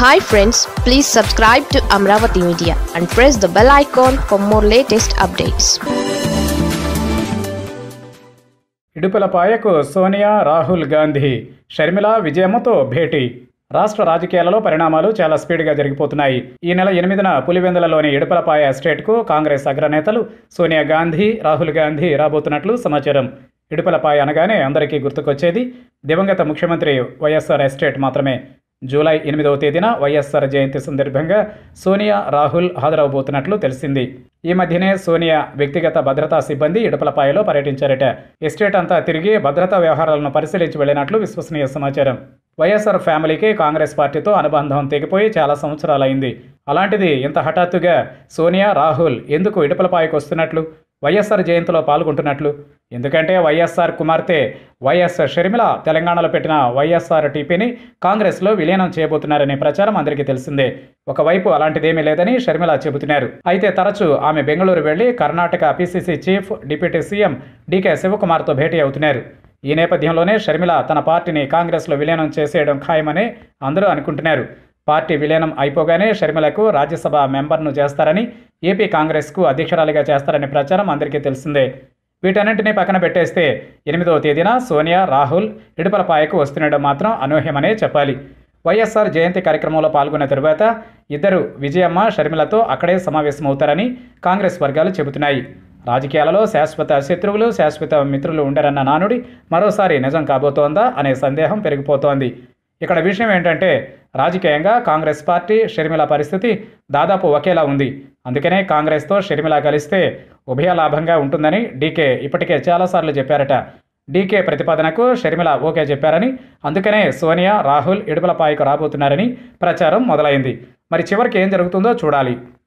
hi friends please subscribe to Amaravati media and press the bell icon for more latest updates ఇడుపులపాయకు సోనియా రాహుల్ గాంధీ షర్మిల విజయమ్మతో భేటీ రాష్ట్ర రాజకీయాలలో పరిణామాలు చాలా స్పీడ్గా జరిగిపోతున్నాయి ఈ నెల ఎనిమిదిన పులివెందులలోని ఇడుపులపాయ ఎస్టేట్కు కాంగ్రెస్ అగ్రనేతలు సోనియా గాంధీ రాహుల్ గాంధీ రాబోతున్నట్లు సమాచారం ఇడుపులపాయ అనగానే అందరికీ గుర్తుకొచ్చేది దివంగత ముఖ్యమంత్రి వైఎస్ఆర్ ఎస్టేట్ మాత్రమే జూలై ఎనిమిదవ తేదీన వైఎస్ఆర్ జయంతి సందర్భంగా సోనియా రాహుల్ హాజరవబోతున్నట్లు తెలిసింది ఈ మధ్యనే సోనియా వ్యక్తిగత భద్రతా సిబ్బంది ఇడుపలపాయలో పర్యటించారట ఎస్టేట్ అంతా తిరిగి భద్రతా వ్యవహారాలను పరిశీలించి వెళ్ళినట్లు విశ్వసనీయ సమాచారం వైఎస్ఆర్ ఫ్యామిలీకి కాంగ్రెస్ పార్టీతో అనుబంధం తెగిపోయి చాలా సంవత్సరాలైంది అలాంటిది ఇంత హఠాత్తుగా సోనియా రాహుల్ ఎందుకు ఇడుపలపాయకు వస్తున్నట్లు వైఎస్ఆర్ జయంతిలో పాల్గొంటున్నట్లు ఎందుకంటే వైఎస్ఆర్ కుమార్తె వైఎస్ షర్మిల తెలంగాణలో పెట్టిన వైఎస్ఆర్ టీపీని కాంగ్రెస్లో విలీనం చేయబోతున్నారనే ప్రచారం అందరికీ తెలిసిందే ఒకవైపు అలాంటిదేమీ లేదని షర్మిల చెబుతున్నారు అయితే తరచూ ఆమె బెంగళూరు వెళ్లి Karnataka PCC chief deputy CM DK శివకుమార్తో భేటీ అవుతున్నారు ఈ నేపథ్యంలోనే షర్మిల తన పార్టీని కాంగ్రెస్లో విలీనం చేసేయడం ఖాయమని అందరూ అనుకుంటున్నారు పార్టీ విలీనం అయిపోగానే షర్మిలకు రాజ్యసభ మెంబర్ను చేస్తారని ఏపీ కాంగ్రెస్కు అధ్యక్షురాలిగా చేస్తారనే ప్రచారం అందరికీ తెలిసిందే వీటన్నింటినీ పక్కన పెట్టేస్తే ఎనిమిదవ తేదీన సోనియా రాహుల్ ఇడుపలపాయకు వస్తుండడం మాత్రం అనూహ్యమనే చెప్పాలి వైఎస్ఆర్ జయంతి కార్యక్రమంలో పాల్గొన్న తరువాత ఇద్దరు విజయమ్మ షర్మిలతో అక్కడే సమావేశమవుతారని కాంగ్రెస్ వర్గాలు చెబుతున్నాయి రాజకీయాలలో శాశ్వత శత్రువులు శాశ్వత మిత్రులు ఉండరన్న నానుడి మరోసారి నిజం కాబోతోందా అనే సందేహం పెరిగిపోతోంది ఇక్కడ విషయం ఏంటంటే రాజకీయంగా కాంగ్రెస్ పార్టీ షర్మిల పరిస్థితి దాదాపు ఒకేలా ఉంది అందుకనే కాంగ్రెస్తో షర్మిల కలిస్తే ఉభయ లాభంగా ఉంటుందని డీకే ఇప్పటికే చాలాసార్లు చెప్పారట డీకే ప్రతిపాదనకు షర్మిల ఓకే చెప్పారని అందుకనే సోనియా రాహుల్ ఇడుపులపాయకు రాబోతున్నారని ప్రచారం మొదలైంది మరి చివరికి ఏం జరుగుతుందో చూడాలి